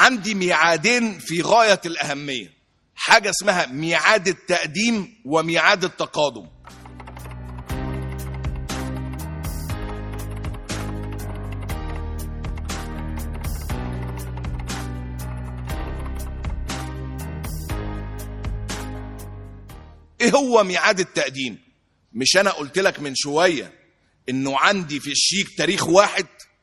عندي ميعادين في غاية الأهمية حاجة اسمها ميعاد التقديم وميعاد التقادم ايه هو ميعاد التقديم مش انا قلت لك من شويه انه عندي في الشيك تاريخ واحد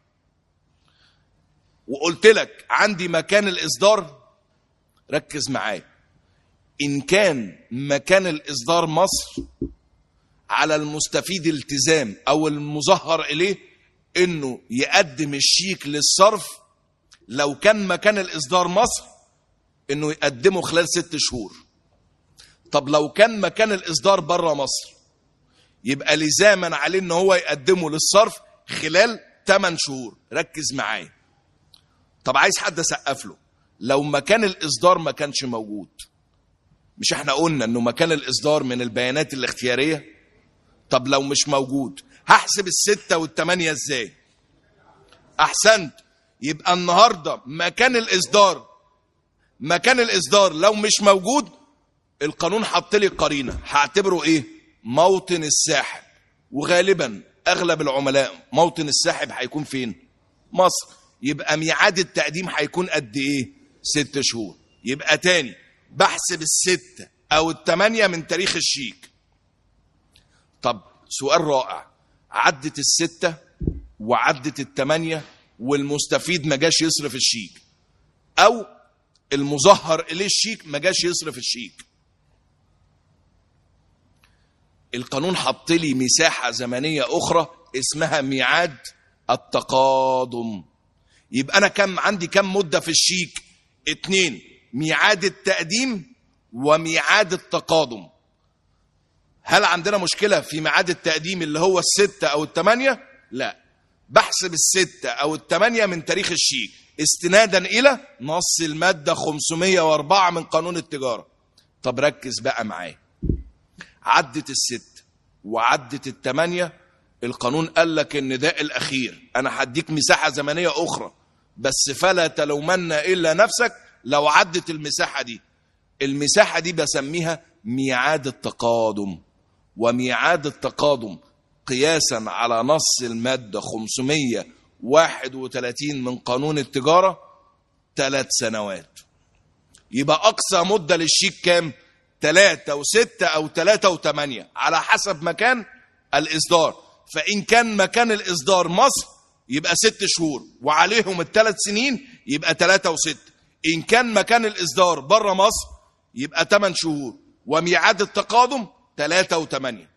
وقلت لك عندي مكان الاصدار ركز معايا ان كان مكان الاصدار مصر على المستفيد التزام او المظهر اليه انه يقدم الشيك للصرف لو كان مكان الاصدار مصر انه يقدمه خلال ست شهور طب لو كان مكان الاصدار بره مصر يبقى لزاما عليه ان هو يقدمه للصرف خلال 8 شهور ركز معايا طب عايز حد اسقف له لو مكان الاصدار ما كانش موجود مش احنا قلنا انه مكان الاصدار من البيانات الاختياريه طب لو مش موجود هحسب الستة والتمانية ازاي احسنت يبقى النهاردة مكان الاصدار مكان الاصدار لو مش موجود القانون حط لي قرينه هعتبره ايه موطن الساحب وغالبا اغلب العملاء موطن الساحب هيكون فين مصر يبقى ميعاد التقديم هيكون قد ايه ست شهور يبقى تاني بحسب الستة او التمانية من تاريخ الشيك طب سؤال رائع عدت الستة وعدت التمانية والمستفيد ما جاش يصرف الشيك او المظهر اليه الشيك ما جاش يصرف الشيك القانون حط لي مساحة زمنية أخرى اسمها ميعاد التقادم يبقى أنا كم عندي كم مدة في الشيك اتنين ميعاد التقديم وميعاد التقادم هل عندنا مشكلة في ميعاد التقديم اللي هو الستة أو التمانية لا بحسب الستة أو التمانية من تاريخ الشيك استنادا إلى نص المادة 504 من قانون التجارة طب ركز بقى معايا عدت الست وعدت التمانية القانون قال لك النداء الأخير أنا هديك مساحة زمنية أخرى بس فلا تلومن إلا نفسك لو عدت المساحة دي المساحة دي بسميها ميعاد التقادم وميعاد التقادم قياسا على نص المادة 531 من قانون التجارة ثلاث سنوات يبقى أقصى مدة للشيك كام؟ ثلاثة وستة أو ثلاثة وثمانية على حسب مكان الإصدار فإن كان مكان الإصدار مصر يبقى ست شهور وعليهم الثلاث سنين يبقى ثلاثة وستة إن كان مكان الإصدار بره مصر يبقى ثمان شهور وميعاد التقادم ثلاثة وثمانية